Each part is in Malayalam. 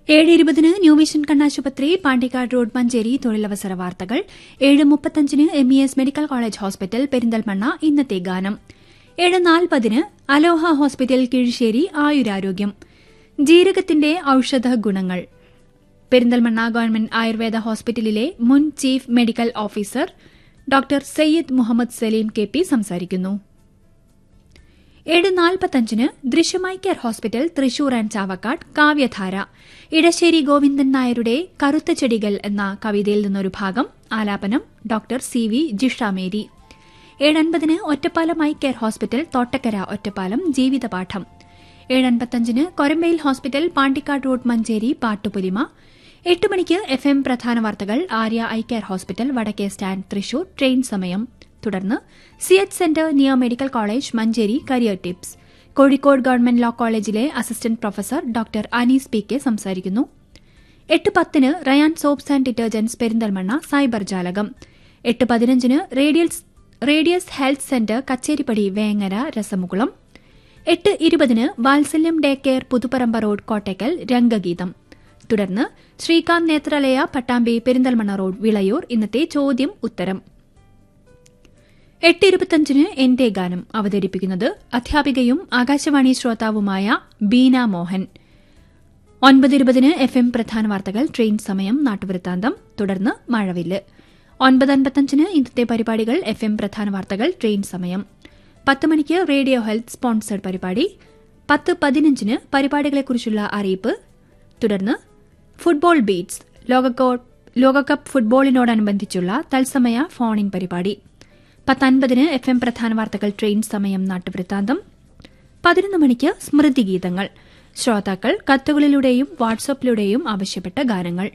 ഏഴ് ഇരുപതിന് ന്യൂ വിഷൻ കണ്ണാശുപത്രി പാണ്ടിക്കാട് റോഡ് മഞ്ചേരി തൊഴിലവസര വാർത്തകൾ ഏഴ് മുപ്പത്തഞ്ചിന് M E S medical college hospital Perinthalmanna ഇന്നത്തെ ഗാനം ഏഴ് നാൽപ്പതിന് അലോഹ ഹോസ്പിറ്റൽ കീഴ്ശ്ശേരി ആയുരാരോഗ്യം ജീരകത്തിന്റെ ഔഷധ ഗുണങ്ങൾ പെരിന്തൽമണ്ണ ഗവൺമെന്റ് ആയുർവേദ ഹോസ്പിറ്റലിലെ മുൻ chief medical officer doctor Syed Muhammad Saleem K P സംസാരിക്കുന്നു ഏഴ് നാൽപ്പത്തഞ്ചിന് ദൃശ്യമായി care hospital Thrissur and Chavakkad Kavyadhara Edasseri Govindan നായരുടെ കറുത്ത ചെടികൾ എന്ന കവിതയിൽ നിന്നൊരു ഭാഗം ആലാപനം ഡോക്ടർ സി വി ജിഷാമേരി ഏഴൻപതിന് Ottapalam I care hospital Thottakkara Ottapalam ജീവിതപാഠം ഏഴൻപത്തഞ്ചിന് കൊരമ്പയിൽ ഹോസ്പിറ്റൽ പാണ്ടിക്കാട് റോഡ് മഞ്ചേരി പാട്ടുപുലിമ എട്ട് മണിക്ക് എഫ് എം പ്രധാന വാർത്തകൾ ആര്യ ഐ കെയർ ഹോസ്പിറ്റൽ വടക്കേ സ്റ്റാൻഡ് തൃശൂർ ട്രെയിൻ സമയം തുടർന്ന് C H centre near medical college Manjeri career tips Kozhikode government law കോളേജിലെ assistant professor doctor Anees P K സംസാരിക്കുന്നു എട്ട് പത്തിന് Rayan soaps and detergents Perinthalmanna cyber ജാലകം എട്ട് പതിനഞ്ചിന് radius health centre Kacheripadi Vengara രസമുകുളം എട്ട് ഇരുപതിന് Vatsalyam day care Puthuparamba road Kottakkal രംഗഗീതം തുടർന്ന് ശ്രീകാന്ത് നേത്രാലയ പട്ടാമ്പി പെരിന്തൽമണ്ണ റോഡ് വിളയൂർ ഇന്നത്തെ ചോദ്യം ഉത്തരം എട്ട് ഇരുപത്തഞ്ചിന് എന്റെ ഗാനം അവതരിപ്പിക്കുന്നത് അധ്യാപികയും ആകാശവാണി ശ്രോതാവുമായ ബീന മോഹൻ ഒൻപത് ഇരുപതിന് എഫ് എം പ്രധാന വാർത്തകൾ ട്രെയിൻ സമയം നാട്ടുവൃത്താന്തം തുടർന്ന് മഴവില്ല് ഒൻപത് അൻപത്തഞ്ചിന് ഇന്നത്തെ പരിപാടികൾ എഫ് എം പ്രധാന വാർത്തകൾ ട്രെയിൻ സമയം പത്ത് മണിക്ക് റേഡിയോ ഹെൽത്ത് സ്പോൺസേഡ് പരിപാടി പത്ത് പതിനഞ്ചിന് പരിപാടികളെക്കുറിച്ചുള്ള അറിയിപ്പ് തുടർന്ന് ഫുട്ബോൾ ബീറ്റ്സ് ലോകകപ്പ് ഫുട്ബോളിനോടനുബന്ധിച്ചുള്ള തത്സമയ ഫോൺ ഇൻ പരിപാടി പത്തൻപതിന് എഫ് എം പ്രധാന വാർത്തകൾ ട്രെയിൻ സമയം നാട്ടുവൃത്താന്തം പതിനൊന്ന് മണിക്ക് സ്മൃതിഗീതങ്ങൾ ശ്രോതാക്കൾ കത്തുകളിലൂടെയും വാട്സ്ആപ്പിലൂടെയും ആവശ്യപ്പെട്ട ഗാനങ്ങൾ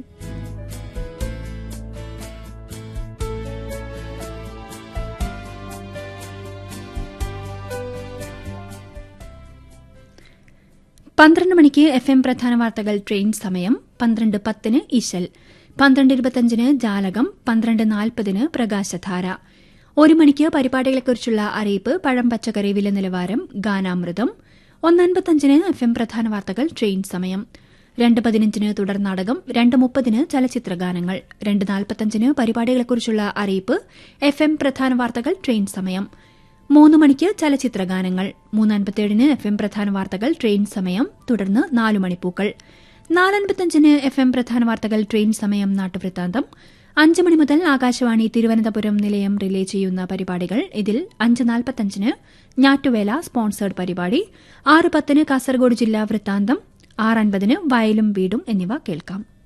പന്ത്രണ്ട് മണിക്ക് എഫ് എം പ്രധാന വാർത്തകൾ ട്രെയിൻ സമയം പന്ത്രണ്ട് പത്തിന് ഇശൽ പന്ത്രണ്ട് ഇരുപത്തഞ്ചിന് ജാലകം പന്ത്രണ്ട് നാൽപ്പതിന് പ്രകാശധാര ഒരു മണിക്ക് പരിപാടികളെക്കുറിച്ചുള്ള അറിയിപ്പ് പഴം പച്ചക്കറി വില നിലവാരം ഗാനാമൃതം ഒന്നൻപത്തഞ്ചിന് എഫ് എം പ്രധാന വാർത്തകൾ ട്രെയിൻ സമയം രണ്ട് പതിനഞ്ചിന് തുടർ നാടകം രണ്ട് മുപ്പതിന് ചലച്ചിത്ര ഗാനങ്ങൾ രണ്ട് നാൽപ്പത്തഞ്ചിന് പരിപാടികളെക്കുറിച്ചുള്ള അറിയിപ്പ് എഫ് എം പ്രധാന വാർത്തകൾ ട്രെയിൻ സമയം മൂന്ന് മണിക്ക് ചലച്ചിത്ര ഗാനങ്ങൾ മൂന്നൻപത്തിയേഴിന് എഫ് എം പ്രധാന വാർത്തകൾ ട്രെയിൻ സമയം തുടർന്ന് നാലു മണിപ്പൂക്കൾ നാലൻപത്തഞ്ചിന് എഫ് എം പ്രധാന വാർത്തകൾ ട്രെയിൻ സമയം നാട്ടുവൃത്താന്തം അഞ്ച് മണി മുതൽ ആകാശവാണി തിരുവനന്തപുരം നിലയം റിലേ ചെയ്യുന്ന പരിപാടികൾ ഇതിൽ അഞ്ച് നാൽപ്പത്തഞ്ചിന് ഞാറ്റുവേല സ്പോൺസേഡ് പരിപാടി ആറ് പത്തിന് കാസർഗോഡ് ജില്ലാ വൃത്താന്തം ആറ് അൻപതിന് വയലും വീടും എന്നിവ കേൾക്കാം